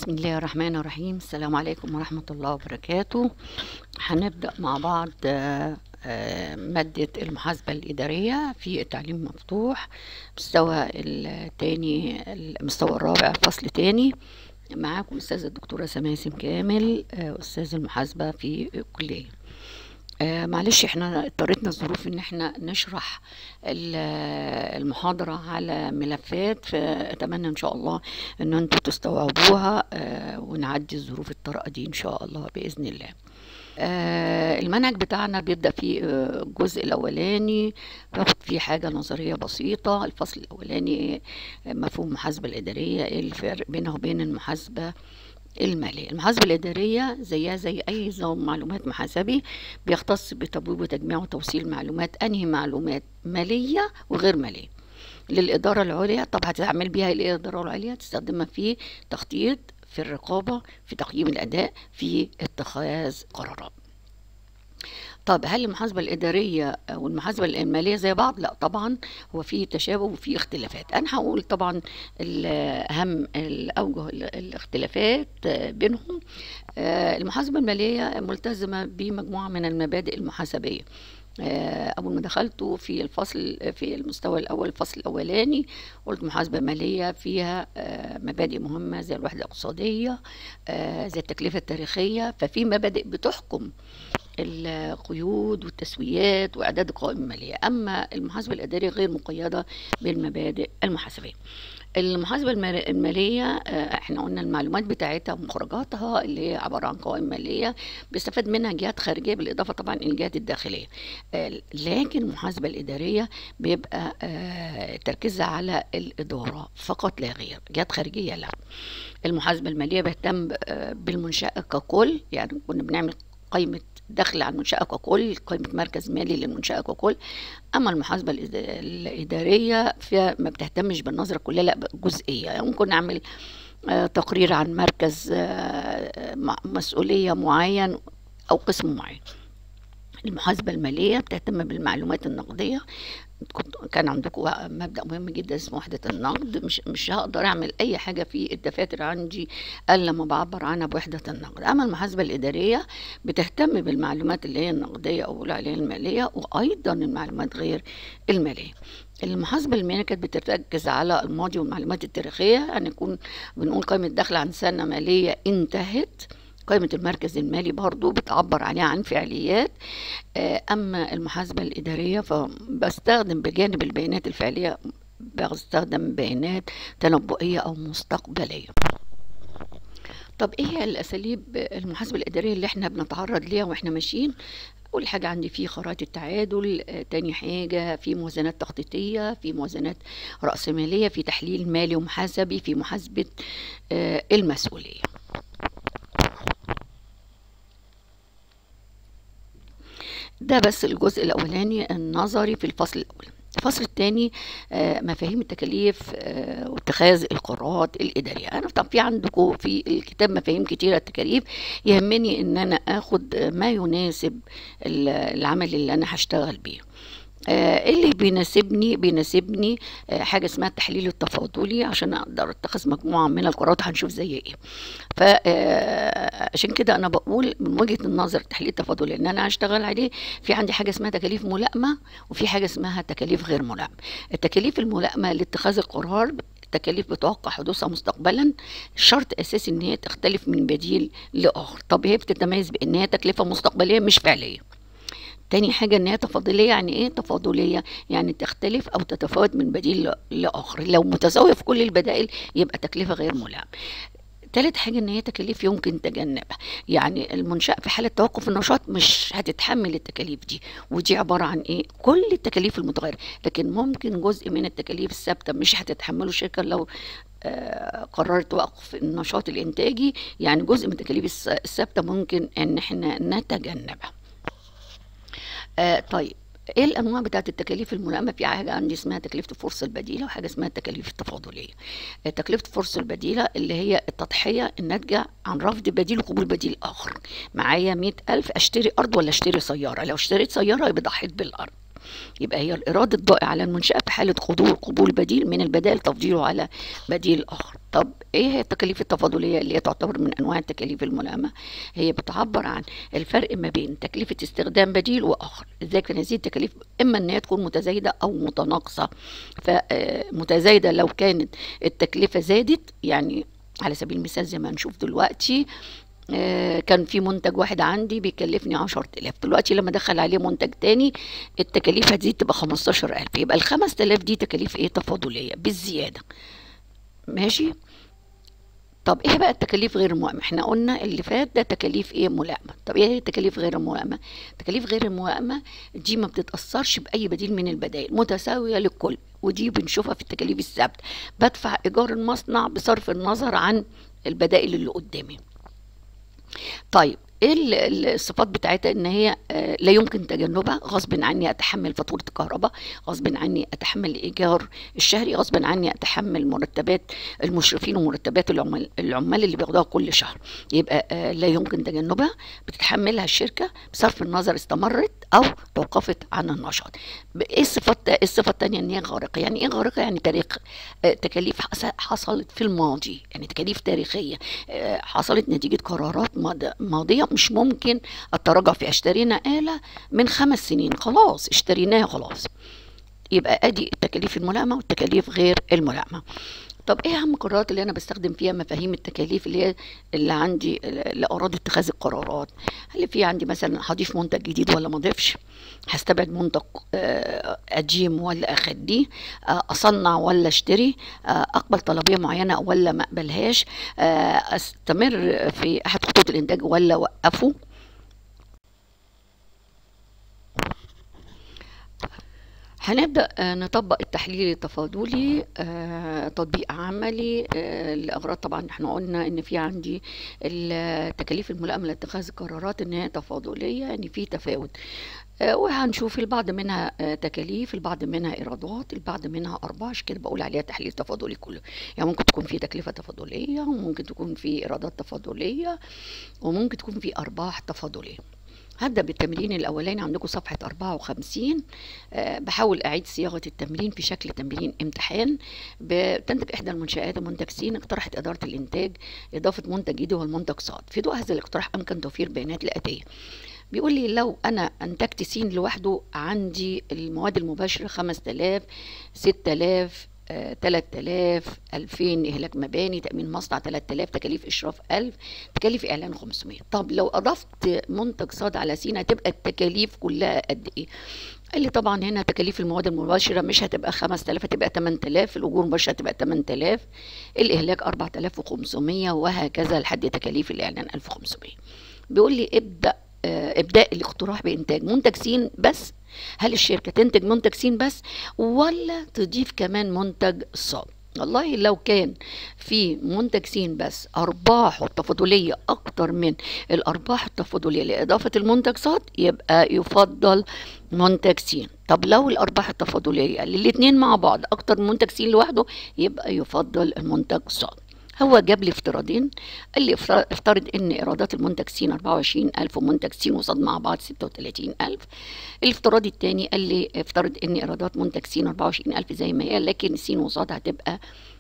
بسم الله الرحمن الرحيم السلام عليكم ورحمة الله وبركاته هنبدأ مع بعض آه، آه، مادة المحاسبة الإدارية في التعليم المفتوح مستوى التاني المستوى الرابع فصل تاني معاكم أستاذة الدكتورة سماسم كامل آه، أستاذ المحاسبة في الكلية آه معلش احنا اضطريتنا الظروف ان احنا نشرح ال- المحاضرة على ملفات فأتمنى ان شاء الله ان انتوا تستوعبوها آه ونعدي الظروف الطارئة دي ان شاء الله بإذن الله آه المنهج بتاعنا بيبدأ فيه آه، الجزء الأولاني باخد فيه حاجة نظرية بسيطة الفصل الأولاني آه، مفهوم المحاسبة الإدارية ايه الفرق بينها وبين المحاسبة المالية المحاسبة الإدارية زيها زي أي نظام معلومات محاسبي بيختص بتبويب وتجميع وتوصيل معلومات أنهي معلومات مالية وغير مالية للإدارة العليا طب هتعمل بيها إيه الإدارة العليا تستخدمها في تخطيط في الرقابة في تقييم الأداء في اتخاذ قرارات طب هل المحاسبة الإدارية والمحاسبة المالية زي بعض؟ لا طبعا هو في تشابه وفي اختلافات أنا هقول طبعا ال- أهم الأوجه ال- الاختلافات آه، بينهم آه، المحاسبة المالية ملتزمة بمجموعة من المبادئ المحاسبية آه، أول ما دخلت في الفصل في المستوى الأول الفصل الأولاني قلت محاسبة مالية فيها آه، مبادئ مهمة زي الوحدة الاقتصادية آه، زي التكلفة التاريخية ففي مبادئ بتحكم القيود والتسويات واعداد القوائم الماليه اما المحاسبه الاداريه غير مقيده بالمبادئ المحاسبيه المحاسبه المال- الماليه آه، احنا قلنا المعلومات بتاعتها ومخرجاتها اللي هي عباره عن قوائم ماليه بيستفاد منها جهات خارجيه بالاضافه طبعا الى الجهات الداخليه آه، لكن المحاسبه الاداريه بيبقى آه، تركيزها على الاداره فقط لا غير جهات خارجيه لا المحاسبه الماليه بيهتم آه، بالمنشاه ككل يعني كنا بنعمل قائمه دخل على المنشأة ككل قائمة مركز مالي للمنشأة ككل أما المحاسبة الإد- الإدارية فيها ما بتهتمش بالنظرة كلها لا جزئية يعني ممكن نعمل آه، تقرير عن مركز آه، م- مسؤولية معين أو قسم معين المحاسبة المالية بتهتم بالمعلومات النقدية كنت كان عندكم مبدأ مهم جدا اسمه وحدة النقد مش مش هقدر أعمل أي حاجة في الدفاتر عندي إلا لما بعبر عنها بوحدة النقد أما المحاسبة الإدارية بتهتم بالمعلومات اللي هي النقدية أو اللي عليها المالية وأيضا المعلومات غير المالية المحاسبة المالية كانت بتركز على الماضي والمعلومات التاريخية يعني يكون بنقول قائمة دخل عن سنة مالية انتهت قائمة المركز المالي برضو بتعبر عليها عن فعاليات آه، أما المحاسبة الإدارية فبستخدم بجانب البيانات الفعلية بستخدم بيانات تنبؤية أو مستقبلية طب ايه هي الاساليب المحاسبه الاداريه اللي احنا بنتعرض ليها واحنا ماشيين اول حاجه عندي في خرائط التعادل آه، تاني حاجه في موازنات تخطيطيه في موازنات راسماليه في تحليل مالي ومحاسبي في محاسبه آه، المسؤوليه ده بس الجزء الأولاني النظري في الفصل الأول الفصل الثاني مفاهيم التكاليف آه، واتخاذ القرارات الإدارية أنا طب في عندكم في الكتاب مفاهيم كتيرة التكاليف يهمني إن أنا آخد آه، ما يناسب ال- العمل اللي أنا هشتغل بيه آه، اللي بيناسبني بيناسبني آه، حاجه اسمها التحليل التفاضلي عشان اقدر اتخذ مجموعه من القرارات هنشوف زي ايه فعشان كده انا بقول من وجهه النظر التحليل التفاضلي ان انا هشتغل عليه في عندي حاجه اسمها تكاليف ملائمه وفي حاجه اسمها تكاليف غير ملائمه التكاليف الملائمه لاتخاذ القرار التكاليف بتوقع حدوثها مستقبلا شرط اساسي ان هي تختلف من بديل لاخر طب هي بتتميز بان هي تكلفه مستقبليه مش فعليه تاني حاجة إن هي تفاضلية يعني إيه تفاضلية؟ يعني تختلف أو تتفاوت من بديل ل- لآخر لو متساوية في كل البدائل يبقى تكلفة غير ملائمة تالت حاجة إن هي تكاليف يمكن تجنبها يعني المنشأة في حالة توقف النشاط مش هتتحمل التكاليف دي ودي عبارة عن إيه كل التكاليف المتغيرة لكن ممكن جزء من التكاليف الثابتة مش هتتحمله الشركة لو آه، قررت وقف النشاط الإنتاجي يعني جزء من التكاليف الس- الثابتة ممكن إن إحنا نتجنبها آه طيب ايه الانواع بتاعت التكاليف الملائمه في حاجه عندي اسمها تكلفه الفرصه البديله وحاجه اسمها التكاليف التفاضليه آه، تكلفه الفرصه البديله اللي هي التضحيه الناتجه عن رفض بديل وقبول بديل اخر معايا مئة ألف اشتري ارض ولا اشتري سياره لو اشتريت سياره يبقى ضحيت بالارض يبقى هي الإيراد الضائع على المنشأة في حالة قبول قبول بديل من البدائل تفضيله على بديل آخر طب ايه هي التكاليف التفاضليه اللي هي تعتبر من انواع التكاليف الملائمه هي بتعبر عن الفرق ما بين تكلفه استخدام بديل واخر ازاي كان هذه التكاليف اما ان هي تكون متزايده او متناقصه فمتزايده لو كانت التكلفه زادت يعني على سبيل المثال زي ما هنشوف دلوقتي آه، كان في منتج واحد عندي بيكلفني 10000 دلوقتي لما ادخل عليه منتج تاني التكاليف هتزيد تبقى 15000 يبقى ال 5000 دي تكاليف ايه تفاضليه بالزياده ماشي طب ايه بقى التكاليف غير الملائمه احنا قلنا اللي فات ده تكاليف ايه ملائمه طب ايه هي التكاليف غير الملائمه التكاليف غير الملائمه دي ما بتتاثرش باي بديل من البدائل متساويه للكل ودي بنشوفها في التكاليف الثابته بدفع ايجار المصنع بصرف النظر عن البدائل اللي قدامي طيب ايه ال- ال- الصفات بتاعتها ان هي آه، لا يمكن تجنبها غصب عني اتحمل فاتوره الكهرباء غصب عني اتحمل الايجار الشهري غصب عني اتحمل مرتبات المشرفين ومرتبات العمال العمال اللي بياخدوها كل شهر يبقى آه، لا يمكن تجنبها بتتحملها الشركه بصرف النظر استمرت او توقفت عن النشاط ب- ايه الصفات ايه الصفه الثانيه ان هي غارقه يعني ايه غارقه يعني تاريخ آه، تكاليف حص- حصلت في الماضي يعني تكاليف تاريخيه آه، حصلت نتيجه قرارات ماض- ماضيه مش ممكن التراجع فيها اشترينا آلة من خمس سنين خلاص اشتريناها خلاص يبقى ادي التكاليف الملائمه والتكاليف غير الملائمه طب ايه اهم القرارات اللي انا بستخدم فيها مفاهيم التكاليف اللي هي اللي عندي لاراضي اتخاذ القرارات هل في عندي مثلا هضيف منتج جديد ولا ما اضيفش هستبعد منتج آه، قديم ولا اخليه آه، اصنع ولا اشتري آه، اقبل طلبيه معينه ولا ما اقبلهاش آه، استمر في احد خطوط الانتاج ولا اوقفه هنبدأ آه، نطبق التحليل التفاضلي آه، تطبيق عملي آه، لأغراض طبعا احنا قلنا ان في عندي التكاليف الملائمة لاتخاذ القرارات ان هي تفاضلية يعني في تفاوت آه، وهنشوف البعض منها آه، تكاليف البعض منها ايرادات البعض منها ارباح عشان كده بقول عليها تحليل تفاضلي كله يعني ممكن تكون في تكلفة تفاضلية وممكن تكون في ايرادات تفاضلية وممكن تكون في ارباح تفاضلية هبدأ بالتمرين الأولاني عندكم صفحة 54 أه بحاول أعيد صياغة التمرين في شكل تمرين امتحان بتنتج إحدى المنشآت منتج س اقترحت إدارة الإنتاج إضافة منتج جديد وهو المنتج ص في ضوء هذا الاقتراح أمكن توفير بيانات الآتية بيقول لي لو أنا أنتجت س لوحده عندي المواد المباشرة 5000 6000 آه، 3000 2000 إهلاك مباني تأمين مصنع 3000 تكاليف إشراف 1000 تكاليف إعلان 500 طب لو أضفت منتج صاد على سين هتبقى التكاليف كلها قد إيه؟ قال لي طبعا هنا تكاليف المواد المباشرة مش هتبقى 5000 هتبقى 8000 الأجور المباشرة هتبقى 8000 الإهلاك 4500 وهكذا لحد تكاليف الإعلان 1500 بيقول لي ابدأ آه، ابداء الاقتراح بانتاج منتج سين بس هل الشركه تنتج منتج سين بس ولا تضيف كمان منتج صاد والله لو كان في منتج سين بس ارباحه التفاضليه اكتر من الارباح التفاضليه لاضافه المنتج صاد يبقى يفضل منتج سين طب لو الارباح التفاضليه للاثنين مع بعض اكتر من منتج سين لوحده يبقى يفضل المنتج صاد هو جاب لي افتراضين قال لي افر- افترض ان ايرادات المنتج س 24000 ومنتج س وصاد مع بعض 36000 الافتراض الثاني قال لي افترض ان ايرادات منتج س 24000 زي ما هي لكن س وصاد هتبقى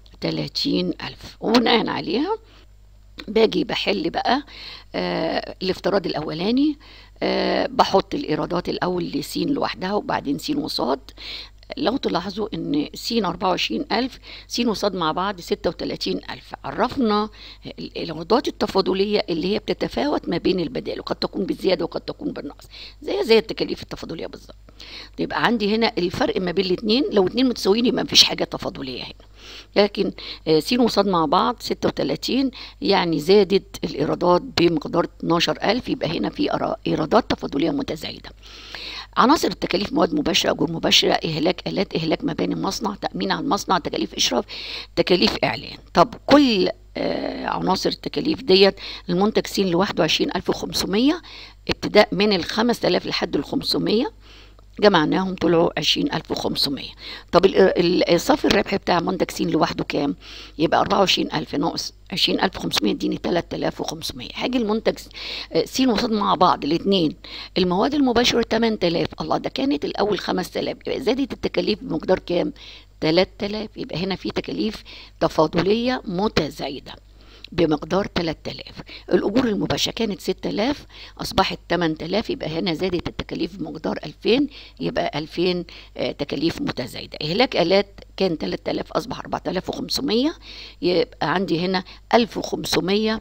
30000 وبناء عليها باجي بحل بقى آه الافتراض الاولاني آه بحط الايرادات الاول لسين لوحدها وبعدين سين وصاد لو تلاحظوا ان س 24000 س وصاد مع بعض 36000 عرفنا الايرادات التفاضليه اللي هي بتتفاوت ما بين البدائل وقد تكون بالزياده وقد تكون بالنقص زي زي التكاليف التفاضليه بالظبط يبقى عندي هنا الفرق ما بين الاثنين لو اثنين متساويين يبقى مفيش حاجه تفاضليه هنا لكن آه، س وصاد مع بعض 36 يعني زادت الايرادات بمقدار 12000 يبقى هنا في أرا- ايرادات تفاضليه متزايده عناصر التكاليف مواد مباشرة أجور مباشرة إهلاك آلات إهلاك مباني مصنع تأمين على المصنع تكاليف إشراف تكاليف إعلان طب كل آه عناصر التكاليف ديت المنتج س لوحده 20500 ابتداء من ال 5000 لحد ال 500 جمعناهم طلعوا عشرين ألف وخمسمية طب ال- ال- صافي الربح بتاع منتج س لوحده كام؟ يبقى أربعة وعشرين ألف ناقص عشرين ألف وخمسمية يديني تلات آلاف وخمسمية هاجي المنتج س- س وصاد مع بعض الاتنين المواد المباشرة تمن تلاف الله ده كانت الأول خمس تلاف يبقى زادت التكاليف بمقدار كام؟ تلات تلاف يبقى هنا في تكاليف تفاضلية متزايدة بمقدار 3000 الأجور المباشرة كانت 6000 أصبحت 8000 يبقى هنا زادت التكاليف بمقدار 2000 يبقى 2000 آه، تكاليف متزايدة إهلاك آلات كان 3000 أصبح 4500 يبقى عندي هنا 1500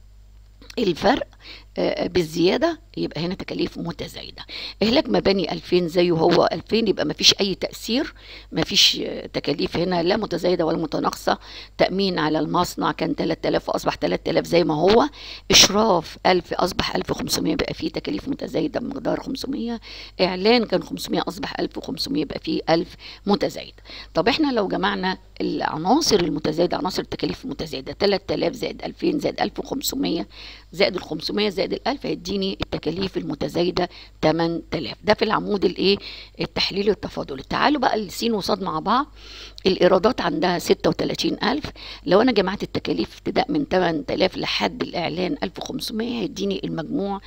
الفرق آه، بالزيادة يبقى هنا تكاليف متزايدة إهلاك مباني 2000 زيه هو 2000 يبقى مفيش أي تأثير مفيش آه، تكاليف هنا لا متزايدة ولا متناقصة تأمين على المصنع كان 3000 أصبح 3000 زي ما هو إشراف 1000 أصبح 1500 بقى فيه تكاليف متزايدة بمقدار 500 إعلان كان 500 أصبح 1500 بقى فيه 1000 متزايد طب إحنا لو جمعنا العناصر المتزايدة عناصر التكاليف المتزايدة 3000 زائد 2000 زائد 1500 زائد ال 500 زائد ال 1000 هيديني التكاليف المتزايده 8000 ده في العمود الايه التحليل التفاضلي تعالوا بقى السين وصاد مع بعض الايرادات عندها 36000 لو انا جمعت التكاليف ابتداء من 8000 لحد الاعلان 1500 هيديني المجموع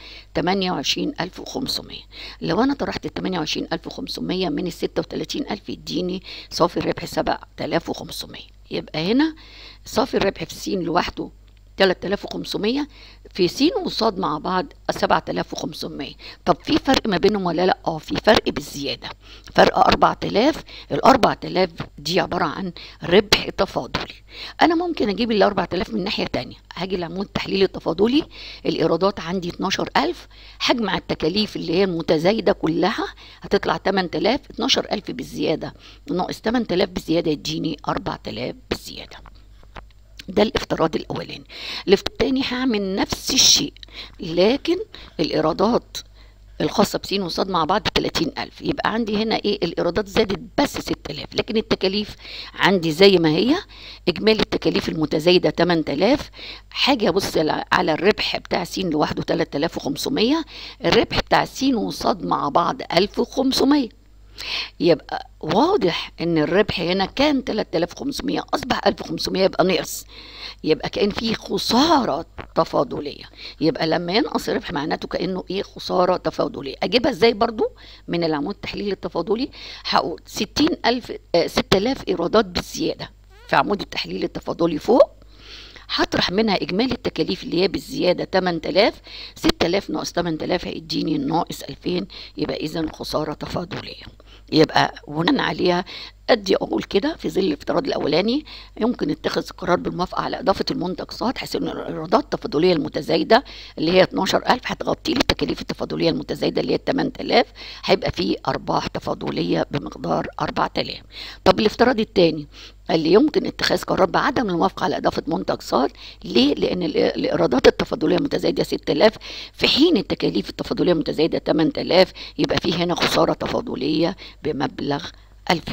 28500 لو انا طرحت ال 28500 من ال 36000 يديني صافي الربح 7500 يبقى هنا صافي الربح في السين لوحده 3500 في س وصاد مع بعض 7500 طب في فرق ما بينهم ولا لا اه في فرق بالزياده فرق 4000 ال 4000 دي عباره عن ربح تفاضلي انا ممكن اجيب ال 4000 من ناحيه تانية هاجي العمود التحليلي التفاضلي الايرادات عندي 12000 هجمع التكاليف اللي هي المتزايده كلها هتطلع 8000 12000 بالزياده ناقص 8000 بالزياده يديني 4000 بالزياده ده الافتراض الاولاني الافتراض الثاني هعمل نفس الشيء لكن الايرادات الخاصة بسين وصاد مع بعض 30000 يبقى عندي هنا ايه الايرادات زادت بس 6000 لكن التكاليف عندي زي ما هي اجمالي التكاليف المتزايدة 8000 حاجة ابص على الربح بتاع سين لوحده 3500 الربح بتاع سين وصاد مع بعض 1500 يبقى واضح ان الربح هنا كان 3500 اصبح 1500 يبقى نقص يبقى كان في خساره تفاضليه يبقى لما ينقص الربح معناته كانه ايه خساره تفاضليه اجيبها ازاي برضو من العمود التحليلي التفاضلي هقول 60000 آه 6000 ايرادات بالزياده في عمود التحليل التفاضلي فوق هطرح منها اجمالي التكاليف اللي هي بالزياده 8000 6000 ناقص 8000 هيديني ناقص 2000 يبقى اذا خساره تفاضليه يبقى بناء عليها ادي اقول كده في ظل الافتراض الاولاني يمكن اتخاذ القرار بالموافقه على اضافه المنتج صاد حيث ان الايرادات التفاضليه المتزايده اللي هي 12000 هتغطي لي التكاليف التفاضليه المتزايده اللي هي 8000 هيبقى في ارباح تفاضليه بمقدار 4000 طب الافتراض الثاني اللي يمكن اتخاذ قرار بعدم الموافقه على اضافه منتج صاد ليه؟ لان الايرادات التفاضليه المتزايده 6000 في حين التكاليف التفاضليه المتزايده 8000 يبقى في هنا خساره تفاضليه بمبلغ 2000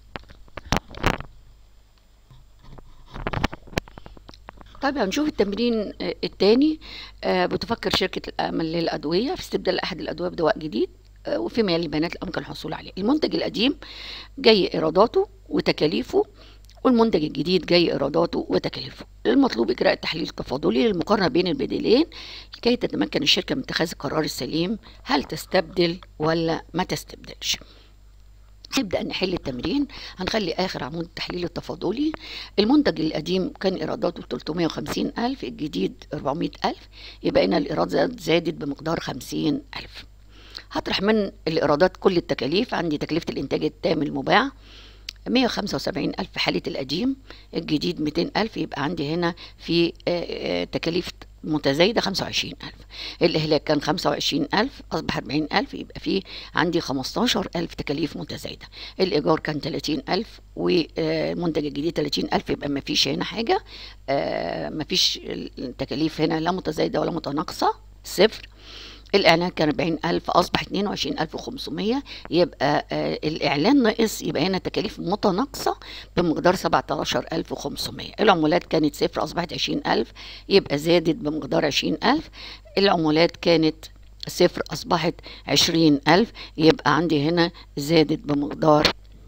طيب هنشوف التمرين الثاني بتفكر شركة الأمل للأدوية في استبدال أحد الأدوية بدواء جديد وفيما يلي البيانات الأمكن الحصول عليه المنتج القديم جاي إيراداته وتكاليفه والمنتج الجديد جاي إيراداته وتكاليفه المطلوب إجراء التحليل التفاضلي للمقارنة بين البديلين لكي تتمكن الشركة من اتخاذ القرار السليم هل تستبدل ولا ما تستبدلش نبدأ نحل التمرين هنخلي آخر عمود التحليل التفاضلي المنتج القديم كان إيراداته 350 ألف الجديد 400 ألف يبقى هنا الإيرادات زادت بمقدار 50 ألف هطرح من الإيرادات كل التكاليف عندي تكلفة الإنتاج التام المباع 175 ألف في حالة القديم الجديد 200 ألف يبقى عندي هنا في تكاليف متزايدة 25 ألف الإهلاك كان 25 ألف أصبح 40 ألف يبقى في عندي 15 ألف تكاليف متزايدة الإيجار كان 30 ألف والمنتج الجديد 30 ألف يبقى ما فيش هنا حاجة ما فيش التكاليف هنا لا متزايدة ولا متناقصة صفر الإعلان كان 40000 أصبح 22500 يبقى آه الإعلان نقص يبقى هنا تكاليف متناقصة بمقدار 17500 العمولات كانت صفر أصبحت 20000 يبقى زادت بمقدار 20000 العمولات كانت صفر أصبحت عشرين ألف يبقى عندي هنا زادت بمقدار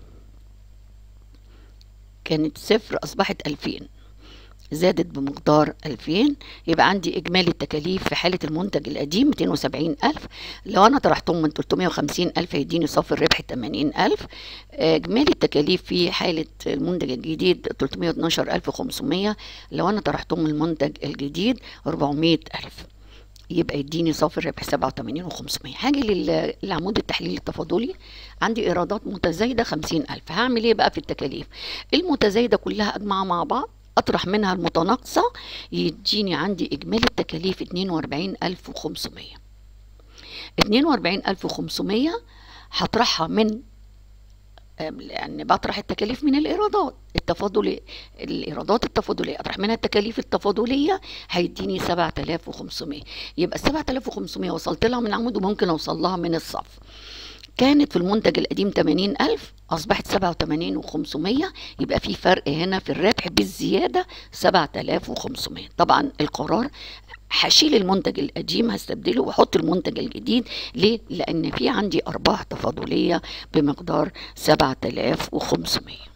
كانت صفر أصبحت ألفين زادت بمقدار 2000 يبقى عندي إجمالي التكاليف في حالة المنتج القديم 270 ألف لو أنا طرحتهم من 350 ألف هيديني صافي الربح 80 ألف إجمالي التكاليف في حالة المنتج الجديد 312 ألف 500 لو أنا طرحتهم من المنتج الجديد 400 ألف يبقى يديني صافي الربح 87 و500 هاجي للعمود التحليلي التفاضلي عندي ايرادات متزايده 50000 هعمل ايه بقى في التكاليف المتزايده كلها اجمعها مع بعض اطرح منها المتناقصه يديني عندي اجمالي التكاليف 42500 42500 هطرحها من لان بطرح التكاليف من الايرادات التفاضلي الايرادات التفاضليه اطرح منها التكاليف التفاضليه هيديني 7500 يبقى 7500 وصلت لها من العمود وممكن اوصل لها من الصف كانت في المنتج القديم 80000 أصبحت 87 و500 يبقى في فرق هنا في الربح بالزيادة 7500 طبعا القرار هشيل المنتج القديم هستبدله واحط المنتج الجديد ليه؟ لأن في عندي أرباح تفاضلية بمقدار 7500